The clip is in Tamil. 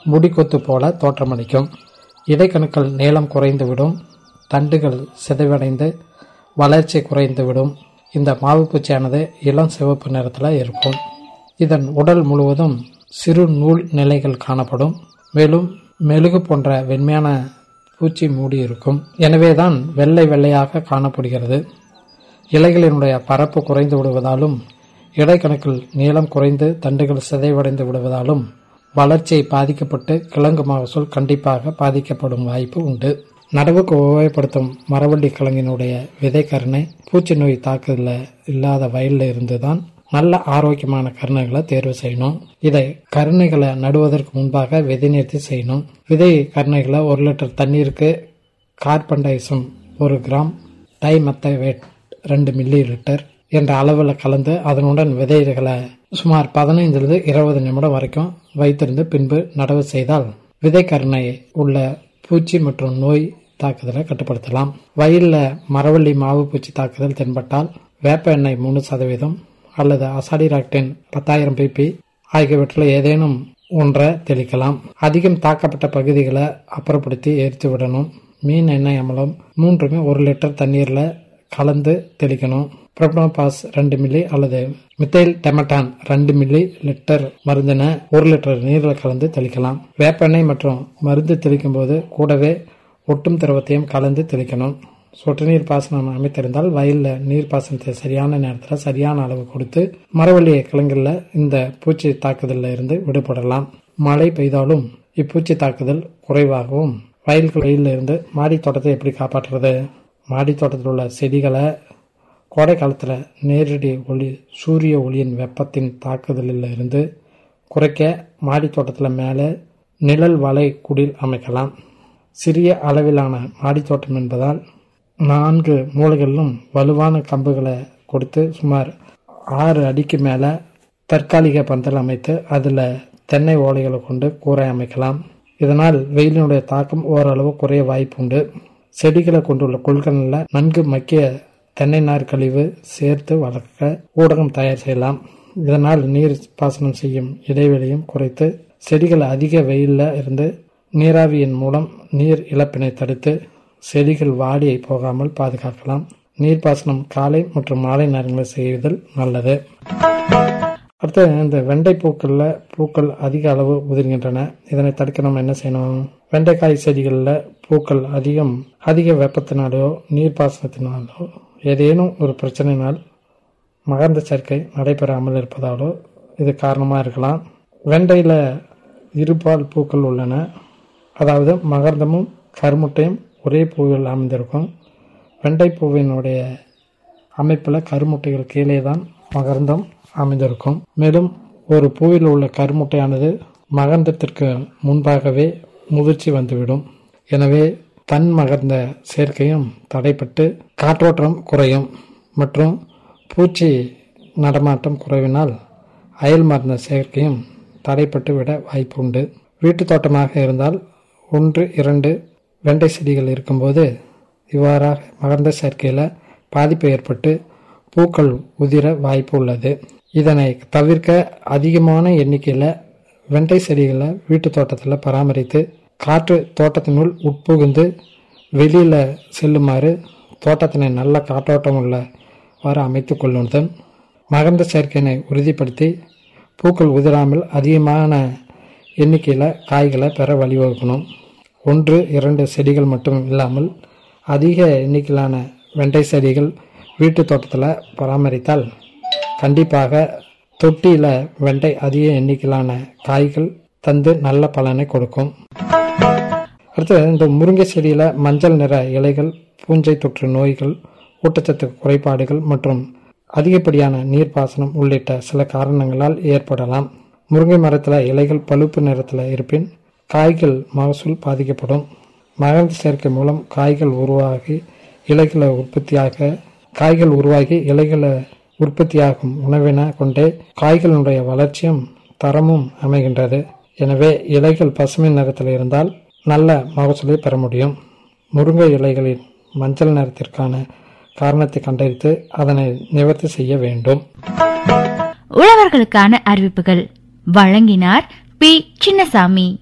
முடிக்கொத்து போல தோற்றமளிக்கும் இடைக்கணுக்கள் நீளம் குறைந்துவிடும் தண்டுகள் சிதைவடைந்து வளர்ச்சி குறைந்துவிடும் இந்த மாவுப்பூச்சியானது இளம் சிவப்பு நிறத்தில் இருக்கும் இதன் உடல் முழுவதும் சிறு நூல் நிலைகள் காணப்படும் மேலும் மெழுகு போன்ற வெண்மையான பூச்சி மூடி இருக்கும் எனவேதான் வெள்ளை வெள்ளையாக காணப்படுகிறது இலைகளினுடைய பரப்பு குறைந்து விடுவதாலும் இடைக்கணக்கில் நீளம் குறைந்து தண்டுகள் சிதைவடைந்து விடுவதாலும் வளர்ச்சி பாதிக்கப்பட்டு கிழங்கு மகசூல் கண்டிப்பாக பாதிக்கப்படும் வாய்ப்பு உண்டு நடவுக்கு உபயோகப்படுத்தும் மரவள்ளி கிழங்கினுடைய விதைக்கருணை பூச்சி நோய் தாக்குதல இல்லாத வயல்ல இருந்துதான் நல்ல ஆரோக்கியமான கருணைகளை தேர்வு செய்யணும் இதை கருணைகளை நடுவதற்கு முன்பாக விதை நிறுத்தி செய்யணும் விதை கருணைகளை ஒரு லிட்டர் தண்ணீருக்கு கார்பன்டைசம் ஒரு கிராம் டைமெத்தவேட் ரெண்டு மில்லி லிட்டர் என்ற அளவில் கலந்து அதனுடன் விதைகளை சுமார் பதினைந்திலிருந்து இருபது நிமிடம் வரைக்கும் வைத்திருந்து பின்பு நடவு செய்தால் விதை கருணை உள்ள பூச்சி மற்றும் நோய் தாக்குதலை கட்டுப்படுத்தலாம் வயலில் மரவள்ளி மாவு பூச்சி தாக்குதல் தென்பட்டால் வேப்ப எண்ணெய் மூணு சதவீதம் அல்லது அசாடிராக்டின் பத்தாயிரம் பிபி ஆகியவற்றில் ஏதேனும் ஒன்றை தெளிக்கலாம் அதிகம் தாக்கப்பட்ட பகுதிகளை அப்புறப்படுத்தி எரித்து விடணும் மீன் எண்ணெய் அமலம் மூன்றுமே ஒரு லிட்டர் தண்ணீரில் கலந்து தெளிக்கணும் புரோப்னோபாஸ் ரெண்டு மில்லி அல்லது மித்தைல் டெமட்டான் ரெண்டு மில்லி லிட்டர் மருந்தின ஒரு லிட்டர் நீரில் கலந்து தெளிக்கலாம் வேப்பெண்ணெய் மற்றும் மருந்து தெளிக்கும் போது கூடவே ஒட்டும் திரவத்தையும் கலந்து தெளிக்கணும் சொட்டு நீர் பாசனம் அமைத்திருந்தால் வயலில் நீர் பாசனத்தை சரியான நேரத்தில் சரியான அளவு கொடுத்து மரவள்ளி கிழங்குல இந்த பூச்சி தாக்குதலில் இருந்து விடுபடலாம் மழை பெய்தாலும் இப்பூச்சி தாக்குதல் குறைவாகவும் வயல்கள் வெயிலில் இருந்து மாடி தோட்டத்தை எப்படி காப்பாற்றுறது மாடி தோட்டத்தில் உள்ள செடிகளை கோடை காலத்தில் நேரடி ஒளி சூரிய ஒளியின் வெப்பத்தின் தாக்குதலில் இருந்து குறைக்க மாடி தோட்டத்தில் மேலே நிழல் வலை குடில் அமைக்கலாம் சிறிய அளவிலான மாடி தோட்டம் என்பதால் நான்கு மூலைகளிலும் வலுவான கம்புகளை கொடுத்து சுமார் ஆறு அடிக்கு மேலே தற்காலிக பந்தல் அமைத்து அதில் தென்னை ஓலைகளை கொண்டு கூரை அமைக்கலாம் இதனால் வெயிலினுடைய தாக்கம் ஓரளவு குறைய வாய்ப்புண்டு செடிகளை கொண்டுள்ள கொள்கலனில் நன்கு மக்கிய தென்னை நார் கழிவு சேர்த்து வளர்க்க ஊடகம் தயார் செய்யலாம் இதனால் நீர் பாசனம் செய்யும் இடைவெளியும் குறைத்து செடிகள் அதிக வெயிலில் இருந்து நீராவியின் மூலம் நீர் இழப்பினை தடுத்து செடிகள் வாடியை போகாமல் பாதுகாக்கலாம் நீர்ப்பாசனம் காலை மற்றும் மாலை நேரங்களில் செய்வதில் நல்லது அடுத்து இந்த வெண்டை பூக்கள்ல பூக்கள் அதிக அளவு உதிர்கின்றன இதனை தடுக்க நம்ம என்ன செய்யணும் வெண்டைக்காய் செடிகளில் பூக்கள் அதிகம் அதிக வெப்பத்தினாலோ நீர்ப்பாசனத்தினாலோ ஏதேனும் ஒரு பிரச்சனையினால் மகர்ந்த சேர்க்கை நடைபெறாமல் இருப்பதாலோ இது காரணமாக இருக்கலாம் வெண்டையில் இருபால் பூக்கள் உள்ளன அதாவது மகர்ந்தமும் கருமுட்டையும் ஒரே பூவில் அமைந்திருக்கும் வெண்டை பூவினுடைய அமைப்பில் கருமுட்டைகள் கீழே தான் மகர்ந்தம் அமைந்திருக்கும் மேலும் ஒரு பூவில் உள்ள கருமுட்டையானது மகர்ந்தத்திற்கு முன்பாகவே முதிர்ச்சி வந்துவிடும் எனவே தன் மகர்ந்த சேர்க்கையும் தடைப்பட்டு காற்றோட்டம் குறையும் மற்றும் பூச்சி நடமாட்டம் குறைவினால் அயல் மருந்த சேர்க்கையும் தடைப்பட்டு விட வாய்ப்பு உண்டு வீட்டு தோட்டமாக இருந்தால் ஒன்று இரண்டு வெண்டை செடிகள் இருக்கும்போது இவ்வாறாக மகர்ந்த சேர்க்கையில் பாதிப்பு ஏற்பட்டு பூக்கள் உதிர வாய்ப்பு உள்ளது இதனை தவிர்க்க அதிகமான எண்ணிக்கையில் வெண்டை செடிகளை வீட்டு தோட்டத்தில் பராமரித்து காற்று தோட்டத்தினுள் உட்புகுந்து வெளியில் செல்லுமாறு தோட்டத்தினை நல்ல காற்றோட்டம் உள்ளவாறு அமைத்து கொள்ளுடன் மகர்ந்த சேர்க்கையினை உறுதிப்படுத்தி பூக்கள் உதிராமல் அதிகமான எண்ணிக்கையில் காய்களை பெற வழிவகுக்கணும் ஒன்று இரண்டு செடிகள் மட்டும் இல்லாமல் அதிக எண்ணிக்கையிலான வெண்டை செடிகள் வீட்டு தோட்டத்தில் பராமரித்தால் கண்டிப்பாக தொட்டியில் வெண்டை அதிக எண்ணிக்கையிலான காய்கள் தந்து நல்ல பலனை கொடுக்கும் அடுத்து இந்த முருங்கை செடியில் மஞ்சள் நிற இலைகள் பூஞ்சை தொற்று நோய்கள் ஊட்டச்சத்து குறைபாடுகள் மற்றும் அதிகப்படியான நீர்ப்பாசனம் உள்ளிட்ட சில காரணங்களால் ஏற்படலாம் முருங்கை மரத்தில் இலைகள் பழுப்பு நிறத்தில் இருப்பின் காய்கள் மகசூல் பாதிக்கப்படும் மகர்ந்த சேர்க்கை மூலம் காய்கள் உருவாகி இலைகளை உற்பத்தியாக காய்கள் உருவாகி இலைகளை உற்பத்தியாகும் உணவின கொண்டே காய்களினுடைய வளர்ச்சியும் தரமும் அமைகின்றது எனவே இலைகள் பசுமை நிறத்தில் இருந்தால் நல்ல மகசூலை பெற முடியும் முருங்கை இலைகளின் மஞ்சள் நிறத்திற்கான காரணத்தை கண்டறித்து அதனை நிவர்த்தி செய்ய வேண்டும் உழவர்களுக்கான அறிவிப்புகள் வழங்கினார் பி சின்னசாமி